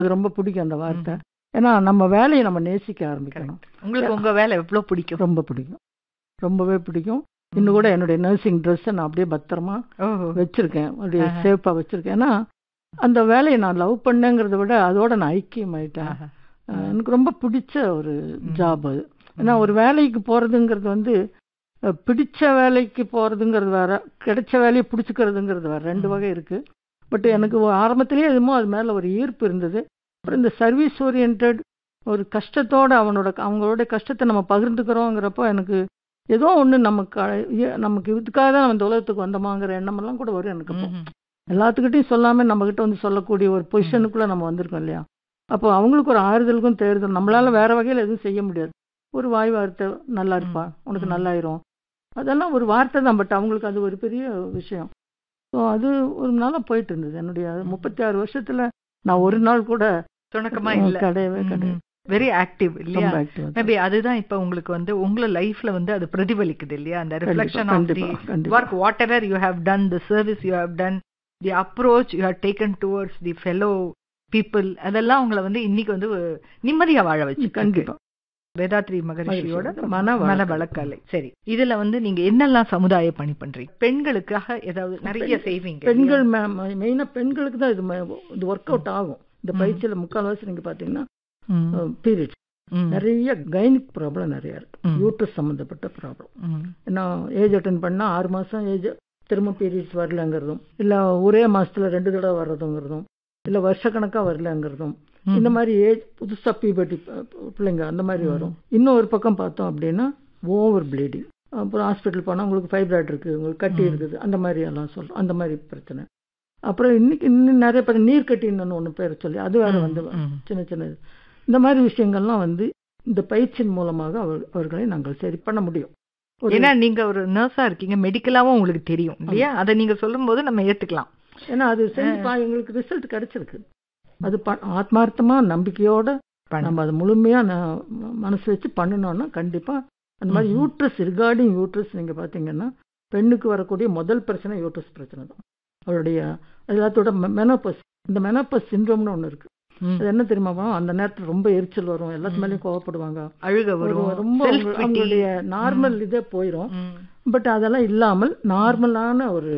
அது ரொம்ப பிடிக்கும் அந்த வார்த்தை ஏன்னா நம்ம வேலையை நம்ம நேசிக்க ஆரம்பிக்கணும் உங்களுக்கு உங்க வேலை எவ்வளவு பிடிக்கும் ரொம்ப பிடிக்கும் ரொம்பவே பிடிக்கும் இன்னும் கூட என்னுடைய நர்சிங் ட்ரெஸ்ஸை நான் அப்படியே பத்திரமா ஓஹோ வச்சிருக்கேன் அப்படியே ஆஹா. சேஃபாக வச்சிருக்கேன் ஏன்னா அந்த வேலையை நான் லவ் பண்ணேங்கிறத விட அதோட நான் ஐக்கியமாயிட்டேன் ஆஹா. அஹ் எனக்கு ரொம்ப பிடிச்ச ஒரு ஜாப் அது ஏன்னா ஒரு வேலைக்கு போறதுங்கிறது வந்து அஹ், பிடிச்ச வேலைக்கு போறதுங்கிறது வேற கிடைச்ச வேலையை பிடிச்சிக்கிறதுங்கிறது வேற ரெண்டு வகை இருக்கு பட் எனக்கு ஆரம்பத்திலேயே எதுமோ அது மேல ஒரு ஈர்ப்பு இருந்தது அப்புறம் இந்த சர்வீஸ் ஓரியன்ட் ஒரு கஷ்டத்தோட அவனோட அவங்களோட கஷ்டத்தை நம்ம பகிர்ந்துக்கிறோங்கிறப்போ எனக்கு ஏதோ ஒன்று நமக்கு அழ- ஏ- நமக்கு இதுக்காக தான் நம்ம இந்த உலகத்துக்கு வந்தோமாங்கிற எண்ணமெல்லாம் கூட வரும் எனக்கு அப்போ. ம்ஹும். எல்லாத்துக்கிட்டையும் சொல்லாம நம்ம கிட்ட வந்து சொல்லக்கூடிய ஒரு பொசிஷனுக்குள்ள நம்ம வந்திருக்கோம் இல்லையா அப்போ அவங்களுக்கு ஒரு ஆறுதலுக்கும் தேர்தல் நம்மளால வேற வகையில எதுவும் செய்ய முடியாது ஒரு வாய் வார்த்தை நல்லா இருப்பா உனக்கு ம். நல்லாயிரும் அதெல்லாம் ஒரு வார்த்தை தான் பட் அவங்களுக்கு அது ஒரு பெரிய விஷயம் ஸோ அது ஒரு நாளா போயிட்டு இருந்தது என்னுடைய முப்பத்தி ஆறு வருஷத்துல நான் ஒரு நாள் கூட துணக்கமா ம், இல்ல கிடையவே கிடையாது வெரி ஆக்டிவ் இல்லையா ரொம்ப active ஆ மேபி அதுதான் இப்ப உங்களுக்கு வந்து உங்கள லைஃப்ல வந்து அது பிரதிபலிக்குது இல்லையா அந்த ரிஃப்ளெக்ஷன் ஆஃப் தி கண்டிப்பா, கண்டிப்பா. Work whatever you have done the service you have done the approach you have taken towards the fellow people அதெல்லாம் உங்களை வந்து இன்னைக்கு வந்து நிம்மதியா வாழ வச்சு கண்டிப்பா வேதாத்ரி மகரிஷியோட மன வழக்கலை. மன வழக்கலை சரி இதுல வந்து நீங்க என்னெல்லாம் சமுதாய பணி பண்றீங்க பெண்களுக்காக ஏதாவது நிறைய செய்வீங்க பெண்கள் மெயினா பெண்களுக்கு தான் இது ம- இது ஒர்க் அவுட் ஆகும் இந்த பயிற்சியில முக்கால்வாசி நீங்க பாத்தீங்கன்னா இல்லையா? ம், பீரியட்ஸ் ம், நிறைய கைனிக் ப்ராப்ளம் நிறைய இருக்கு ம். யூட்ரஸ் சம்மந்தப்பட்ட ப்ராப்ளம் ம், ஏன்னா ஏஜ் அட்டன் பண்ணா ஆறு மாசம் ஏஜ் திரும்ப பீரியட்ஸ் வரலங்கிறதும் இல்ல ஒரே மாசத்துல ரெண்டு தடவை வர்றதுங்கிறதும் இல்ல வருஷக்கணக்கா வரலங்கிறதும் ம். இந்த மாதிரி ஏஜ் புதுசா பீபர்ட்டி பிள்ளைங்க அந்த மாதிரி வரும் இன்னும் ஒரு பக்கம் பார்த்தோம் அப்படின்னா ஓவர் ப்ளீடிங் அப்புறம் ஹாஸ்பிட்டல் போனா உங்களுக்கு ஃபைப்ராய்ட் இருக்கு உங்களுக்கு கட்டி இருக்குது அந்த மாதிரி எல்லாம் சொல்றோம் அந்த மாதிரி பிரச்சனை அப்புறம் இன்னைக்கு இன்னும் நிறைய பேர் நீர் கட்டின்னு ஒன்று பேர் சொல்லி அது வேற வந்து ம். சின்ன சின்ன இது. இந்த மாதிரி விஷயங்கள்லாம் வந்து இந்த பயிற்சியின் மூலமாக அவர் அவர்களை நாங்கள் சரி பண்ண முடியும் ஒரு- ஏன்னா நீங்க ஒரு நர்ஸா இருக்கீங்க மெடிக்கலாவும் உங்களுக்கு தெரியும் இல்லையா அதை நீங்க சொல்லும்போது நம்ம ஏத்துக்கலாம் ஏன்னா அது செஞ்சு பா எங்களுக்கு ரிசல்ட் கிடைச்சிருக்கு அது ப- ஆத்மார்த்தமா நம்பிக்கையோட பண்ணு. நம்ம அதை முழுமையா ந- ம- மனசு வச்சு பண்ணணும்னா கண்டிப்பா அந்த மாதிரி யூட்ரஸ் ரிகார்டிங் யூட்ரஸ் நீங்க பாத்தீங்கன்னா பெண்ணுக்கு வரக்கூடிய முதல் பிரச்சனை யூட்ரஸ் பிரச்சனை தான் அவருடைய அது எல்லாத்தோட மெனோபஸ் இந்த மெனோபஸ் சிண்ட்ரோம்னு ஒண்ணு இருக்கு ம். அது என்ன தெரியுமா அந்த நேரத்துல ரொம்ப எரிச்சல் வரும் எல்லாத்து மேலயும் கோவப்படுவாங்க அழுக ஒரு வரும் ரொம்ப self அவங்க- pity. அவங்களுடைய நார்மல் இதே போயிடும் ம். பட் அதெல்லாம் இல்லாமல் நார்மலான ஒரு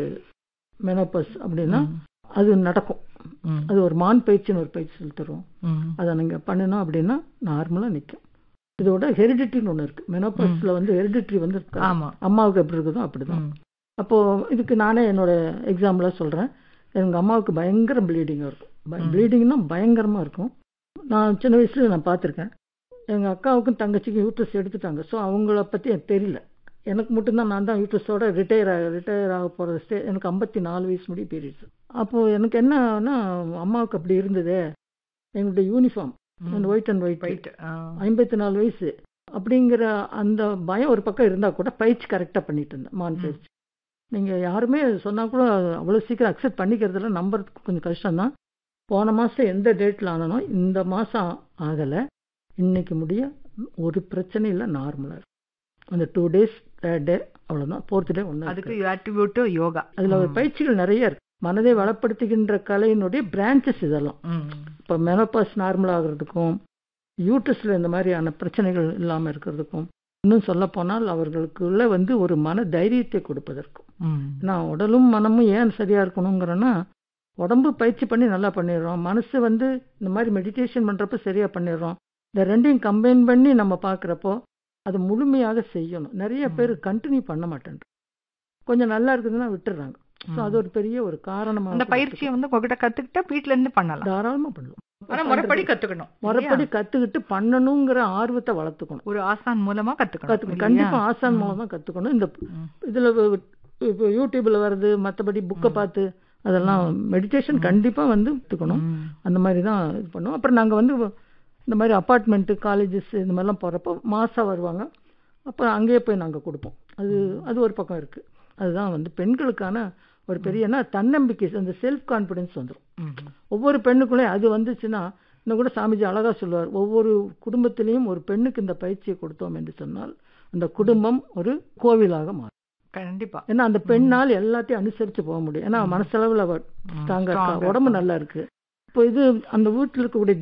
மெனோபஸ் அப்படின்னா ம். அது நடக்கும் ம். அது ஒரு மான் பயிற்சின்னு ஒரு பயிற்சி சொல்லி தருவோம் ம். அதை நீங்க பண்ணணும் அப்படின்னா நார்மலா நிக்கும் இதோட ஹெரிடிட்டின்னு ஒண்ணு இருக்கு மெனோபஸ்ல வந்து ஹெரிடிட்ரி வந்து இருக்காது. ஆமா அம்மாவுக்கு எப்படி இருக்குதோ அப்படிதான் ம். அப்போ இதுக்கு நானே என்னோட எக்ஸாம்பிளா சொல்றேன் எங்க அம்மாவுக்கு பயங்கர ப்ளீடிங் இருக்கும் ப்ளீடிங்னா பயங்கரமா இருக்கும் நான் சின்ன வயசுல நான் பார்த்திருக்கேன் எங்க அக்காவுக்கும் தங்கச்சிக்கும் யூட்ரஸ் எடுத்துட்டாங்க ஸோ அவங்கள பத்தி எனக்கு தெரியல எனக்கு மட்டும்தான் நான் தான் யூட்ரஸோட ரிட்டையர் ஆக ரிட்டையர் ஆக போகிற ஸ்டே எனக்கு ஐம்பத்தி நாலு வயசு முடி பீரியட்ஸ் அப்போது எனக்கு என்னன்னா அம்மாவுக்கு அப்படி இருந்ததே எங்களுடைய யூனிஃபார்ம் ம். White and white Right. ஆ. ஐம்பத்தி நாலு வயசு அப்படிங்கிற அந்த பயம் ஒரு பக்கம் இருந்தா கூட பயிற்சி கரெக்டா பண்ணிட்டு இருந்தேன் மான் பயிற்சி நீங்க யாருமே சொன்னா கூட அவ்வளவு சீக்கிரம் அக்செப்ட் பண்ணிக்கிறதுல நம்புறதுக்கு கொஞ்சம் கஷ்டம் தான் போன மாசம் எந்த டேட்ல ஆனனோ இந்த மாசம் ஆகல இன்னைக்கு முடிய ஒரு பிரச்சனை இல்லை நார்மலா இருக்கு அந்த டூ டேஸ் தேர்ட் டே அவ்வளவுதான் ஃபோர்த் டே ஒன்று அதுக்கு அட்ரிபியூட் யோகா அதுல ஒரு பயிற்சிகள் நிறைய இருக்கு மனதை வளப்படுத்துகின்ற கலையினுடைய பிரான்ச்சஸ் இதெல்லாம் ம். இப்போ மெனோபாஸ் நார்மல் ஆகிறதுக்கும் யூட்ரஸ்ல இந்த மாதிரியான பிரச்சனைகள் இல்லாமல் இருக்கிறதுக்கும் இன்னும் சொல்ல போனால் அவர்களுக்குள்ள வந்து ஒரு மன தைரியத்தை கொடுப்பதற்கும் ம். நான் உடலும் மனமும் ஏன் சரியா இருக்கணுங்கிறேன்னா உடம்பு பயிற்சி பண்ணி நல்லா பண்ணிடுறோம் மனசு வந்து இந்த மாதிரி மெடிடேஷன் பண்றப்ப சரியா பண்ணிடுறோம் இந்த ரெண்டையும் கம்பைன் பண்ணி நம்ம பார்க்குறப்போ அது முழுமையாக செய்யணும் நிறைய பேர் கண்டினியூ பண்ண மாட்டேன் கொஞ்சம் நல்லா இருக்குதுன்னா விட்டுறாங்க ஸோ அது ஒரு பெரிய ஒரு காரணமாக அந்த பயிற்சியை வந்து உங்ககிட்ட கத்துக்கிட்டா வீட்ல இருந்து பண்ணலாம் தாராளமா பண்ணலாம் ஆனா முறைப்படி கத்துக்கணும் முறைப்படி கத்துக்கிட்டு பண்ணணுங்கிற ஆர்வத்தை வளர்த்துக்கணும் ஒரு ஆசான் மூலமா கத்துக்கணும் கத்துக்கணும் இல்லையா? கண்டிப்பா ஆசான் மூலம் தான் கத்துக்கணும் இந்த ம். இதுல வ- இப்போ யூடியூப்ல வருது மத்தபடி புக்கை பார்த்து அதெல்லாம் மெடிடேஷன் கண்டிப்பா வந்து கத்துக்கணும் ம். அந்த மாதிரி தான் இது பண்ணுவோம் அப்புறம் நாங்க வந்து இந்த மாதிரி அப்பார்ட்மெண்ட்டு காலேஜஸ் இந்த மாதிரிலாம் போறப்போ மாசம் வருவாங்க அப்போ அங்கேயே போய் நாங்க கொடுப்போம் அது அது ஒரு பக்கம் இருக்கு அதுதான் வந்து பெண்களுக்கான ஒரு பெரிய என்ன தன்னம்பிக்கை அந்த செல்ஃப் கான்ஃபிடன்ஸ் வந்துடும் ம். ஒவ்வொரு பெண்ணுக்குள்ளே அது வந்துச்சுன்னா இன்னும் கூட சாமிஜி அழகா சொல்லுவார் ஒவ்வொரு குடும்பத்திலையும் ஒரு பெண்ணுக்கு இந்த பயிற்சியை கொடுத்தோம் என்று சொன்னால் அந்த குடும்பம் ஒரு கோவிலாக மாறும் கண்டிப்பா ஏன்னா அந்த பெண்ணால் எல்லாத்தையும் அனுசரிச்சு போக முடியும் ஏன்னா மனசளவில் அவ ம். ஸ்ட்ராங்கா Strong-ஆ இருக்கா உடம்பு நல்லா இருக்கு இப்போ இது அந்த வீட்டில் இருக்கக்கூடிய